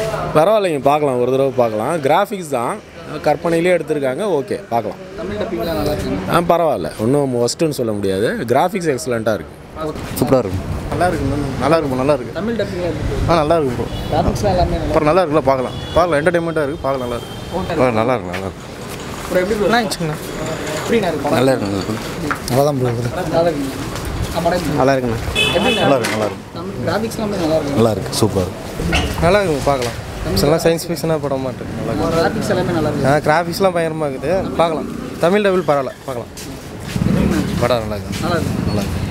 பரவாயில்லைங்க பார்க்கலாம் ஒரு தடவை பார்க்கலாம் கிராஃபிக்ஸ் தான் கற்பனையிலே எடுத்திருக்காங்க ஓகே பார்க்கலாம் தமிழ் டப்பிங்லாம் நல்லா இருக்கு ஆ பரவாயில்ல ஒன்றும் ஒஸ்ட்டுன்னு சொல்ல முடியாது கிராஃபிக்ஸ் எக்ஸலண்ட்டாக இருக்குது சூப்பராக இருக்கும் நல்லா இருக்கு நல்லா இருக்கும் நல்லா இருக்கு தமிழ் டப்பிங்லாம் எப்படி ஆ நல்லா இருக்கும் ப்ரோ கிராஃபிக்ஸ்லாம் எல்லாமே நல்லா அப்புறம் நல்லா இருக்குல்ல பார்க்கலாம் பார்க்கலாம் என்டர்டைன்மெண்ட்டாக இருக்குது பார்க்கலாம் நல்லா இருக்கு நல்லா இருக்கு நல்லா இருக்கு அப்புறம் எப்படி bro? எப்படிண்ணா இருக்கு படம்? நல்லா இருக்கு நல்லா தான் ப்ரோ நல்லா இருக்குங்க ஆ, படம் எப்படி? நல்லா இருக்குண்ணா எப்படி நல்லா இருக்கு நல்லா இருக்கு தமிழ் கிராஃபிக்ஸ்லாம் நல்லா இருக்கு நல்லா இருக்கு சூப்பர் நல்லா இருக்கு பார்க்கலாம் எல்லாம் சயின்ஸ் ஃபிக்ஷனாக படம் மாட்டேன் நல்லா இருக்கு கிராஃபிக்ஸ் எல்லாமே நல்லா இருக்கு ஆ கிராஃபிக்ஸ்லாம் பயங்கரமாக இருக்குது பார்க்கலாம் தமிழ் டபுள் பரவாயில்ல பார்க்கலாம் படம் நல்லா இருக்கு நல்லா இருக்கு நல்லா இருக்கு